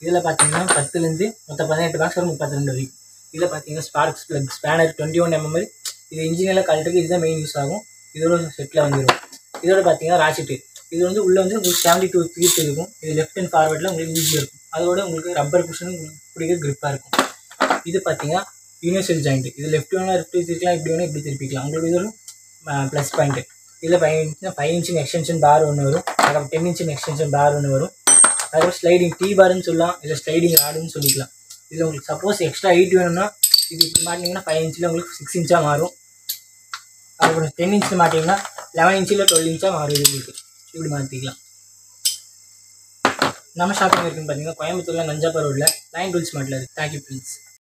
இதில் பார்த்தீங்கன்னா பத்துலேருந்து மொத்தம் பதினெட்டு பாக்ஸ் வரும் முப்பத்தி ரெண்டு வரைக்கும் இதில் பார்த்தீங்கன்னா sparks plug spanner twenty one mm இது இன்ஜினில் கழட்டுக்கு இதுதான் மெயின் யூஸ் ஆகும் இதோட செட்டில் வந்துடும் இதோட பார்த்தீங்கன்னா ராக்கெட்டு இது வந்து உள்ளே வந்து உங்களுக்கு செவன்டி டூ ஃபீட் இருக்கும் இது லெஃப்ட் அண்ட் ஃபார்வர்டில் உங்களுக்கு ஈஸியாக இருக்கும் அதோட உங்களுக்கு ரப்பர் குஷனும் உங்களுக்கு பிடிக்க grip-ஆ இருக்கும் இது பார்த்தீங்கன்னா யூனிவர்சல் ஜாயிண்ட் இது லெஃப்ட் வேணால் லெஃப்ட் திருப்பிக்கலாம் இப்படி வேணால் இப்படி திருப்பிக்கலாம் உங்களுக்கு இது ஒரு ப்ளஸ் பாயிண்ட் இதில் ஃபைவ் இன்ச் ஃபைவ் இன்ச்சின் எக்ஸ்டென்ஷன் பார் ஒன்று வரும் அதுக்கப்புறம் டென் இன்ச்சின் எக்ஸ்டென்ஷன் பார் ஒன்று வரும் அதுக்கப்புறம் ஸ்லைடிங் டீ பார்னு சொல்லலாம் இல்லை ஸ்லைடிங் ராடுன்னு சொல்லிக்கலாம் இதில் உங்களுக்கு சப்போஸ் எக்ஸ்ட்ரா ஹைட் வேணும்னா இது இப்படி மாட்டினீங்கன்னா ஃபைவ் இன்ச்சில் உங்களுக்கு சிக்ஸ் இன்ச்சாக மாறும் அதுக்கப்புறம் டென் இன்ச்சில் மாட்டிங்கன்னா லெவன் இன்ச்சில் டுவெல் இன்ச்சாக மாறும் இது உங்களுக்கு இப்படி மாற்றிக்கலாம் நம்ம ஷாப்பிங் இருக்குன்னு பார்த்தீங்கன்னா கோயம்புத்தூரில் நஞ்சாப்பூர் ரோட்டில் நைன் டூல்ஸ் மாட்டில் இருக்குது தேங்க்யூ ஃப்ரெண்ட்ஸ்